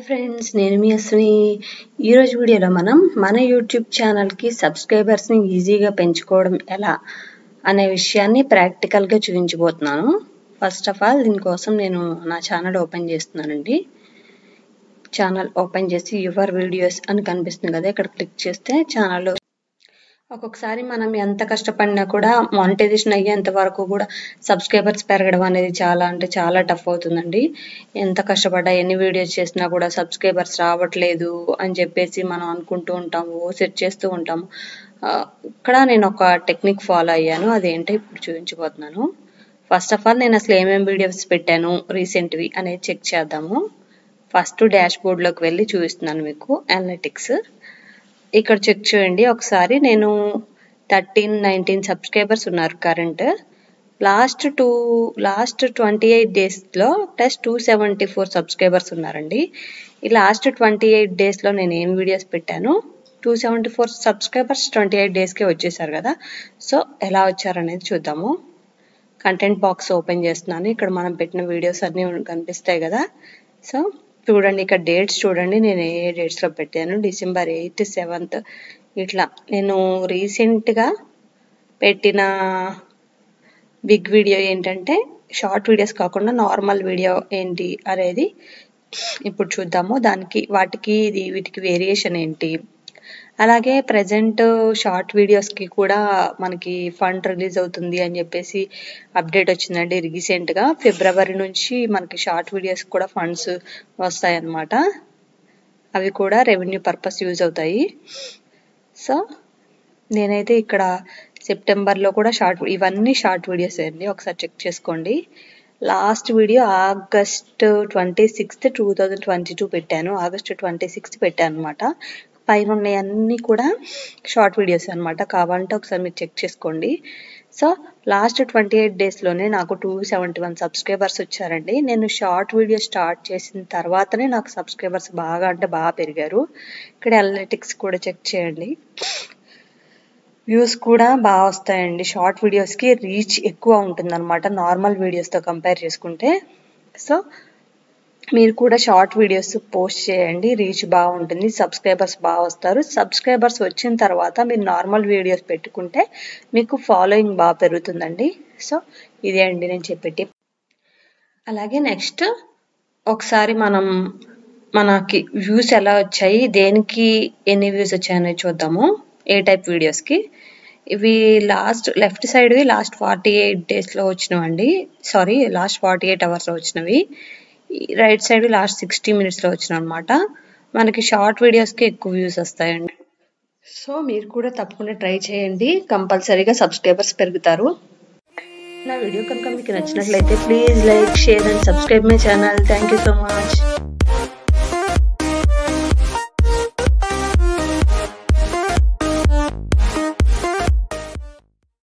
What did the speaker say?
friends నేను మీ అశ్విని ఈరోజు వీడియోలో మనం మన యూట్యూబ్ ఛానల్కి సబ్స్క్రైబర్స్ని ఈజీగా పెంచుకోవడం ఎలా అనే విషయాన్ని ప్రాక్టికల్గా చూపించబోతున్నాను ఫస్ట్ ఆఫ్ ఆల్ దీనికోసం నేను నా ఛానల్ ఓపెన్ చేస్తున్నానండి ఛానల్ ఓపెన్ చేసి యువర్ వీడియోస్ అని కనిపిస్తుంది కదా ఇక్కడ క్లిక్ చేస్తే ఛానల్లో ఒక్కొక్కసారి మనం ఎంత కష్టపడినా కూడా మానిటైజేషన్ అయ్యేంత వరకు కూడా సబ్స్క్రైబర్స్ పెరగడం అనేది చాలా అంటే చాలా టఫ్ అవుతుందండి ఎంత కష్టపడ్డా ఎన్ని వీడియోస్ చేసినా కూడా సబ్స్క్రైబర్స్ రావట్లేదు అని చెప్పేసి మనం అనుకుంటూ ఉంటాము సెట్ చేస్తూ ఉంటాము ఇక్కడ నేను ఒక టెక్నిక్ ఫాలో అయ్యాను అదేంటో ఇప్పుడు చూపించబోతున్నాను ఫస్ట్ ఆఫ్ ఆల్ నేను అసలు ఏమేమి వీడియోస్ పెట్టాను రీసెంట్వి అనేది చెక్ చేద్దాము ఫస్ట్ డాష్ బోర్డ్లోకి వెళ్ళి చూపిస్తున్నాను మీకు అనలిటిక్స్ ఇక్కడ చెక్ చేయండి ఒకసారి నేను థర్టీన్ నైన్టీన్ సబ్స్క్రైబర్స్ ఉన్నారు current last two last twenty eight డేస్లో plus two seventy four subscribers ఉన్నారండి ఈ లాస్ట్ ట్వంటీ ఎయిట్ డేస్లో నేను ఏం వీడియోస్ పెట్టాను two seventy four subscribers twenty eight డేస్కే వచ్చేసారు కదా సో ఎలా వచ్చారనేది చూద్దాము కంటెంట్ బాక్స్ ఓపెన్ చేస్తున్నాను ఇక్కడ మనం పెట్టిన వీడియోస్ అన్నీ కనిపిస్తాయి కదా సో చూడండి ఇక్కడ డేట్స్ చూడండి నేను ఏ డేట్స్లో పెట్టాను డిసెంబర్ ఎయిత్ సెవెంత్ ఇట్లా నేను రీసెంట్గా పెట్టిన బిగ్ వీడియో ఏంటంటే షార్ట్ వీడియోస్ కాకుండా నార్మల్ వీడియో ఏంటి అనేది ఇప్పుడు చూద్దాము దానికి వాటికి ఇది వీటికి వేరియేషన్ ఏంటి అలాగే ప్రజెంట్ షార్ట్ వీడియోస్కి కూడా మనకి ఫండ్ రిలీజ్ అవుతుంది అని చెప్పేసి అప్డేట్ వచ్చిందండి రీసెంట్గా ఫిబ్రవరి నుంచి మనకి షార్ట్ వీడియోస్ కూడా ఫండ్స్ వస్తాయన్నమాట అవి కూడా రెవెన్యూ పర్పస్ యూజ్ అవుతాయి సో నేనైతే ఇక్కడ సెప్టెంబర్లో కూడా షార్ట్ ఇవన్నీ షార్ట్ వీడియోస్ అండి ఒకసారి చెక్ చేసుకోండి last video August twenty sixth two thousand twenty two పెట్టాను ఆగస్ట్ ట్వంటీ సిక్స్త్ పెట్టాను అనమాట పైన ఉన్నాయన్నీ కూడా షార్ట్ వీడియోస్ అనమాట కావాలంటే ఒకసారి మీరు చెక్ చేసుకోండి సో లాస్ట్ ట్వంటీ ఎయిట్ డేస్లోనే నాకు టూ సెవెంటీ వన్ సబ్స్క్రైబర్స్ వచ్చారండి నేను షార్ట్ వీడియో స్టార్ట్ చేసిన తర్వాతనే నాకు సబ్స్క్రైబర్స్ బాగా అంటే బాగా పెరిగారు ఇక్కడ అనలిటిక్స్ కూడా చెక్ చేయండి వ్యూస్ కూడా బాగా వస్తాయండి షార్ట్ వీడియోస్కి రీచ్ ఎక్కువ ఉంటుంది అనమాట నార్మల్ వీడియోస్తో కంపేర్ చేసుకుంటే సో మీరు కూడా షార్ట్ వీడియోస్ పోస్ట్ చేయండి రీచ్ బాగుంటుంది సబ్స్క్రైబర్స్ బాగా వస్తారు సబ్స్క్రైబర్స్ వచ్చిన తర్వాత మీరు నార్మల్ వీడియోస్ పెట్టుకుంటే మీకు ఫాలోయింగ్ బాగా పెరుగుతుందండి సో ఇదే అండి నేను చెప్పే అలాగే నెక్స్ట్ ఒకసారి మనం మనకి వ్యూస్ ఎలా వచ్చాయి దేనికి ఎన్ని వ్యూస్ వచ్చాయనేది చూద్దాము ఏ టైప్ వీడియోస్కి ఇవి లాస్ట్ లెఫ్ట్ సైడ్వి లాస్ట్ ఫార్టీ ఎయిట్ డేస్లో వచ్చినవండి సారీ లాస్ట్ ఫార్టీ ఎయిట్ అవర్స్లో వచ్చినవి రైట్ సైడ్ లాస్ట్ సిక్స్టీ మినిట్స్లో వచ్చిన అనమాట మనకి షార్ట్ వీడియోస్కి ఎక్కువ వ్యూస్ వస్తాయండి సో మీరు కూడా తప్పకుండా ట్రై చేయండి కంపల్సరీగా సబ్స్క్రైబర్స్ పెరుగుతారు నా వీడియో కనుక మీకు నచ్చినట్లయితే please like share and subscribe my channel thank you so much